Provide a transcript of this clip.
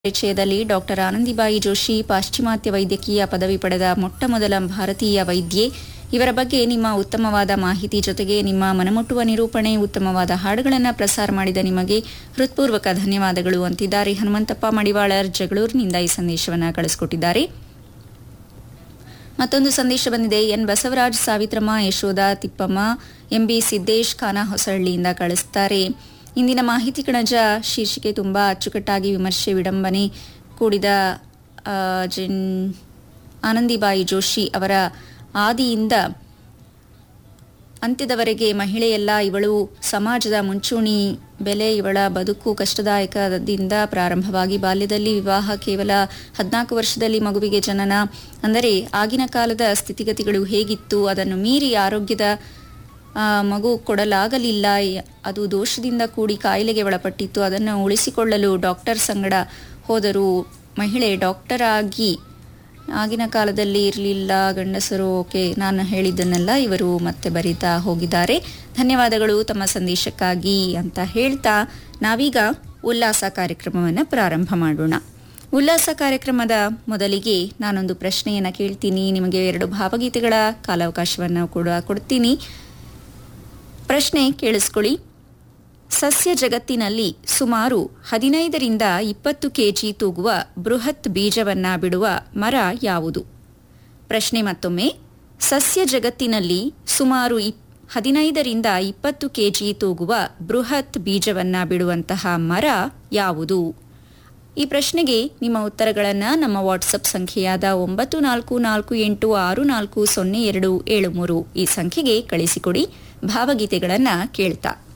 ಪರಿಚಯದಲ್ಲಿ doctor Anandibai Joshi ಪಾಶ್ಚಿಮಾತ್ಯ ವೈದ್ಯಕೀಯ ಪದವಿ ಪಡೆದ ಮೊಟ್ಟ ಮೊದಲ ಭಾರತೀಯ ವೈದ್ಯೆ ಇವರ ಬಗ್ಗೆ ನಿಮ್ಮ ಉತ್ತಮವಾದ ಮಾಹಿತಿ ಜೊತೆಗೆ ನಿಮ್ಮ ಮನಮುಟ್ಟುವ ನಿರೂಪಣೆ ಉತ್ತಮವಾದ ಹಾಡುಗಳನ್ನು ಪ್ರಸಾರ ಮಾಡಿದ ನಿಮಗೆ ಹೃತ್ಪೂರ್ವಕ ಧನ್ಯವಾದಗಳು ಅಂತಿದ್ದಾರೆ ಹನುಮಂತಪ್ಪ ಮಡಿವಾಳರ್ ಜಗಳೂರಿನಿಂದ ಈ ಸಂದೇಶವನ್ನು ಕಳಿಸಿಕೊಟ್ಟಿದ್ದಾರೆ ಮತ್ತೊಂದು ಸಂದೇಶ ಬಂದಿದೆ ಎನ್ ಬಸವರಾಜ್ ಸಾವಿತ್ರಮ್ಮ ಯಶೋಧ ತಿಪ್ಪಮ್ಮ ಎಂಬಿ ಸಿದ್ದೇಶ್ ಖಾನ ಹೊಸಹಳ್ಳಿಯಿಂದ ಕಳಿಸ್ತಾರೆ ಇಂದಿನ ಮಾಹಿತಿ ಕಣಜ ಶೀರ್ಷಿಕೆ ತುಂಬಾ ಅಚ್ಚುಕಟ್ಟಾಗಿ ವಿಮರ್ಶೆ ವಿಡಂಬನೆ ಕೂಡಿದ ಆ, ಜಿನ್ ಆನಂದಿಬಾಯಿ ಜೋಶಿ ಅವರ ಆದಿಯಿಂದ ಅಂತ್ಯದವರೆಗೆ ಮಹಿಳೆಯಲ್ಲ ಇವಳು ಸಮಾಜದ ಮುಂಚೂಣಿ ಬೆಲೆ ಇವಳ ಬದುಕು ಕಷ್ಟದಾಯಕದಿಂದ ಪ್ರಾರಂಭವಾಗಿ ಬಾಲ್ಯದಲ್ಲಿ ವಿವಾಹ ಕೇವಲ ಹದಿನಾಲ್ಕು ವರ್ಷದಲ್ಲಿ ಮಗುವಿಗೆ ಜನನ ಅಂದರೆ ಆಗಿನ ಕಾಲದ ಸ್ಥಿತಿಗತಿಗಳು ಹೇಗಿತ್ತು ಅದನ್ನು ಮೀರಿ ಆರೋಗ್ಯದ ಆ, ಮಗು ಕೊಡಲಾಗಲಿಲ್ಲ ಯ- ಅದು ದೋಷದಿಂದ ಕೂಡಿ ಕಾಯಿಲೆಗೆ ಒಳಪಟ್ಟಿತ್ತು ಅದನ್ನು ಉಳಿಸಿಕೊಳ್ಳಲು ಡಾಕ್ಟರ್ ಸಂಗಡ ಹೋದರು ಮಹಿಳೆ ಡಾಕ್ಟರ್ ಆಗಿ ಆಗಿನ ಕಾಲದಲ್ಲಿ ಇರಲಿಲ್ಲ ಗಂಡಸರು ಓಕೆ ನಾನು ಹೇಳಿದ್ದನ್ನೆಲ್ಲ ಇವರು ಮತ್ತೆ ಬರೀತಾ ಹೋಗಿದ್ದಾರೆ ಧನ್ಯವಾದಗಳು ತಮ್ಮ ಸಂದೇಶಕ್ಕಾಗಿ ಅಂತ ಹೇಳ್ತಾ ನಾವೀಗ ಉಲ್ಲಾಸ ಕಾರ್ಯಕ್ರಮವನ್ನು ಪ್ರಾರಂಭ ಮಾಡೋಣ ಉಲ್ಲಾಸ ಕಾರ್ಯಕ್ರಮದ ಮೊದಲಿಗೆ ನಾನೊಂದು ಪ್ರಶ್ನೆಯನ್ನು ಕೇಳ್ತೀನಿ ನಿಮಗೆ ಎರಡು ಭಾವಗೀತೆಗಳ ಕಾಲಾವಕಾಶವನ್ನು ಕೂಡ ಕೊಡ್ತೀನಿ ಪ್ರಶ್ನೆ ಕೇಳಿಸ್ಕೊಳ್ಳಿ ಸಸ್ಯ ಜಗತ್ತಿನಲ್ಲಿ ಸುಮಾರು ಹದಿನೈದರಿಂದ ಇಪ್ಪತ್ತು ಕೆಜಿ ತೂಗುವ ಬೃಹತ್ ಬೀಜವನ್ನ ಬಿಡುವ ಮರ ಯಾವುದು ಪ್ರಶ್ನೆ ಮತ್ತೊಮ್ಮೆ ಸಸ್ಯ ಜಗತ್ತಿನಲ್ಲಿ ಸುಮಾರು ಇಪ್- ಹದಿನೈದರಿಂದ ಇಪ್ಪತ್ತು ಕೆಜಿ ತೂಗುವ ಬೃಹತ್ ಬೀಜವನ್ನ ಬಿಡುವಂತಹ ಮರ ಯಾವುದು ಈ ಪ್ರಶ್ನೆಗೆ ನಿಮ್ಮ ಉತ್ತರಗಳನ್ನು ನಮ್ಮ ವಾಟ್ಸಪ್ ಸಂಖ್ಯೆಯಾದ ಒಂಬತ್ತು ನಾಲ್ಕು ನಾಲ್ಕು ಎಂಟು ಆರು ನಾಲ್ಕು ಸೊನ್ನೆ ಎರಡು ಏಳು ಮೂರು ಈ ಸಂಖ್ಯೆಗೆ ಕಳಿಸಿಕೊಡಿ ಭಾವಗೀತೆಗಳನ್ನು ಕೇಳ್ತಾ